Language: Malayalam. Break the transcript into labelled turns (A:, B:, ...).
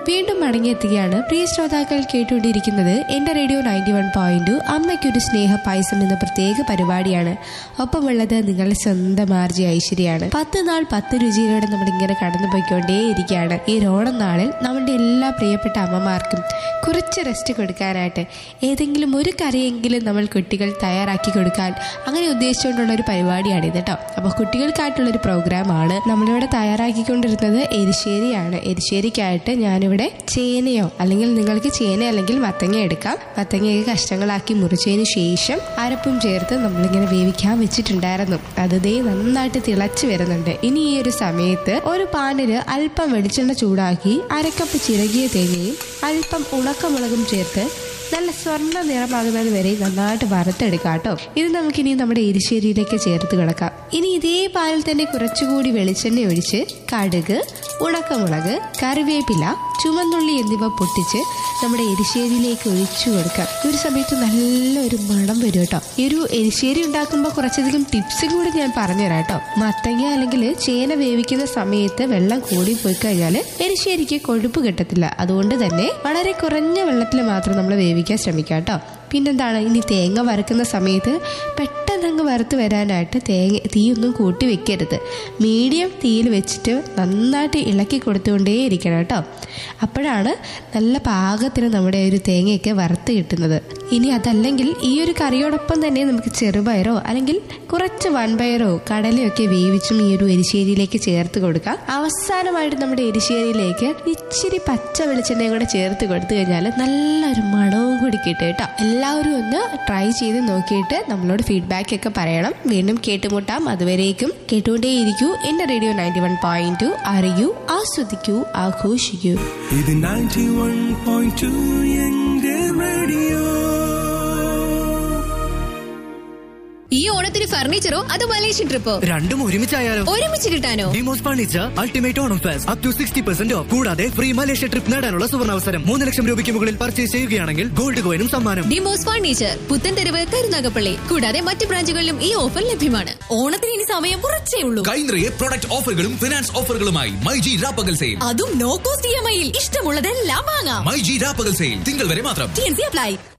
A: വീണ്ടും മടങ്ങിയെത്തുകയാണ് പ്രിയ ശ്രോതാക്കൾ കേട്ടുകൊണ്ടിരിക്കുന്നത് എന്റെ റേഡിയോ നയൻറ്റി വൺ പോയിന്റ് അമ്മയ്ക്കൊരു സ്നേഹ പായസം എന്ന പ്രത്യേക പരിപാടിയാണ് ഒപ്പമുള്ളത് നിങ്ങളുടെ സ്വന്തം ആർജി ഐശ്വര്യാണ് പത്ത് നാൾ പത്ത് രുചിയിലൂടെ നമ്മൾ ഇങ്ങനെ കടന്നു പോയിക്കൊണ്ടേയിരിക്കുകയാണ് ഈ ഓണം നാളിൽ നമ്മുടെ എല്ലാ പ്രിയപ്പെട്ട അമ്മമാർക്കും കുറച്ച് റെസ്റ്റ് കൊടുക്കാനായിട്ട് ഏതെങ്കിലും ഒരു കറിയെങ്കിലും നമ്മൾ കുട്ടികൾ തയ്യാറാക്കി കൊടുക്കാൻ അങ്ങനെ ഉദ്ദേശിച്ചുകൊണ്ടുള്ള ഒരു പരിപാടിയാണ് ഇത് കേട്ടോ അപ്പോൾ കുട്ടികൾക്കായിട്ടുള്ള ഒരു പ്രോഗ്രാമാണ് നമ്മളിവിടെ തയ്യാറാക്കിക്കൊണ്ടിരുന്നത് എരിശ്ശേരിയാണ് എരിശ്ശേരിക്കായിട്ട് ഞാനിവിടെ ചേനയോ അല്ലെങ്കിൽ നിങ്ങൾക്ക് ചേന അല്ലെങ്കിൽ മത്തങ്ങ എടുക്കാം മത്തങ്ങയൊക്കെ കഷ്ണങ്ങളാക്കി മുറിച്ചതിന് ശേഷം അരപ്പും ചേർത്ത് നമ്മളിങ്ങനെ വേവിക്കാൻ വെച്ചിട്ടുണ്ടായിരുന്നു അത് ദേ നന്നായിട്ട് തിളച്ച് വരുന്നുണ്ട് ഇനി ഈ ഒരു സമയത്ത് ഒരു പാനില് അല്പം വെളിച്ചെണ്ണ ചൂടാക്കി അരക്കപ്പ് ചിരകിയ തേങ്ങയും അല്പം ഉണക്കമുളകും ചേർത്ത് നല്ല സ്വർണ്ണ നിറമാകുന്നത് വരെ നന്നായിട്ട് വറുത്തെടുക്കാം കേട്ടോ ഇത് നമുക്കിനി നമ്മുടെ എരിശ്ശേരിയിലേക്ക് ചേർത്ത് കിടക്കാം ഇനി ഇതേ പാലിൽ തന്നെ കുറച്ചുകൂടി വെളിച്ചെണ്ണ ഒഴിച്ച് കടുക് ഉണക്കമുളക് കറിവേപ്പില ചുമന്നുള്ളി എന്നിവ പൊട്ടിച്ച് നമ്മുടെ എരിശ്ശേരിയിലേക്ക് ഒഴിച്ചു കൊടുക്കാം ഈ ഒരു സമയത്ത് നല്ലൊരു മണം വരും കേട്ടോ ഈ ഒരു എരിശ്ശേരി ഉണ്ടാക്കുമ്പോൾ കുറച്ചധികം ടിപ്സും കൂടി ഞാൻ പറഞ്ഞുതരാം കേട്ടോ മത്തങ്ങ അല്ലെങ്കിൽ ചേന വേവിക്കുന്ന സമയത്ത് വെള്ളം കൂടി പോയി കഴിഞ്ഞാൽ എരിശ്ശേരിക്ക് കൊഴുപ്പ് കിട്ടത്തില്ല അതുകൊണ്ട് തന്നെ വളരെ കുറഞ്ഞ വെള്ളത്തിൽ മാത്രം നമ്മൾ വേവിക്കാൻ ശ്രമിക്കാം കേട്ടോ പിന്നെന്താണ് ഇനി തേങ്ങ വറുക്കുന്ന സമയത്ത് പെട്ടെന്ന് അങ്ങ് വറുത്ത് വരാനായിട്ട് തേങ്ങ തീയൊന്നും കൂട്ടി വെക്കരുത് മീഡിയം തീയിൽ വെച്ചിട്ട് നന്നായിട്ട് ഇളക്കി കൊടുത്തുകൊണ്ടേ ഇരിക്കണം കേട്ടോ അപ്പോഴാണ് നല്ല പാകത്തിന് നമ്മുടെ ഒരു തേങ്ങയൊക്കെ വറുത്ത് കിട്ടുന്നത് ഇനി അതല്ലെങ്കിൽ ഈ ഒരു കറിയോടൊപ്പം തന്നെ നമുക്ക് ചെറുപയറോ അല്ലെങ്കിൽ കുറച്ച് വൻപയറോ കടലയോ ഒക്കെ വേവിച്ചും ഈ ഒരു എരിശ്ശേരിയിലേക്ക് ചേർത്ത് കൊടുക്കാം അവസാനമായിട്ട് നമ്മുടെ എരിശ്ശേരിയിലേക്ക് ഇച്ചിരി പച്ച വെളിച്ചെണ്ണയും കൂടെ ചേർത്ത് കൊടുത്തു കഴിഞ്ഞാൽ നല്ലൊരു മണവും കൂടി കിട്ടും കേട്ടോ എല്ലാവരും ഒന്ന് ട്രൈ ചെയ്ത് നോക്കിയിട്ട് നമ്മളോട് ഫീഡ്ബാക്ക് ഒക്കെ പറയണം വീണ്ടും കേട്ടുമുട്ടാം അതുവരേക്കും കേട്ടുകൊണ്ടേയിരിക്കൂ എന്റെ radio ninety one point two അറിയൂ ആസ്വദിക്കൂ ആഘോഷിക്കൂ
B: ഇത് 91.2 എന്റെ റേഡിയോ
C: ഈ ഓണത്തിന് ഫർണിച്ചറോ അതോ മലേഷ്യൻ ട്രിപ്പോ
D: രണ്ടും ഒരുമിച്ചായാലോ
C: ഒരുമിച്ച് കിട്ടാനോ
D: Demos furniture ultimate Onam fest up to sixty percent off കൂടാതെ ഫ്രീ മലേഷ്യ ട്രിപ്പ് നേടാനുള്ള സുവർണാവസരം മൂന്ന് ലക്ഷം രൂപയ്ക്ക് മുകളിൽ പർച്ചേസ് ചെയ്യുകയാണെങ്കിൽ ഗോൾഡ് കോയിനും സമ്മാനം
C: ഡിമോസ് ഫർണിച്ചർ പുത്തൻതെരുവ് കരുനാഗപ്പള്ളി കൂടാതെ മറ്റു ബ്രാഞ്ചുകളിലും ഈ ഓഫർ ലഭ്യമാണ് ഓണത്തിന് ഇനി സമയം കുറച്ചേ ഉള്ളൂ
E: കൈനിറയെ പ്രൊഡക്റ്റ് ഓഫറുകളും ഫിനാൻസ് ഓഫറുകളുമായി മൈജി രാപ്പകൽ സെയിൽ
C: അതും നോ കോസ്റ്റ് ഇ എം ഐയിൽ ഇഷ്ടമുള്ളതെല്ലാം വാങ്ങാം
E: മൈജി രാപ്പകൽ സെയിൽ തിങ്കൾ വരെ മാത്രം
C: ടി എൻ സി അപ്ലൈ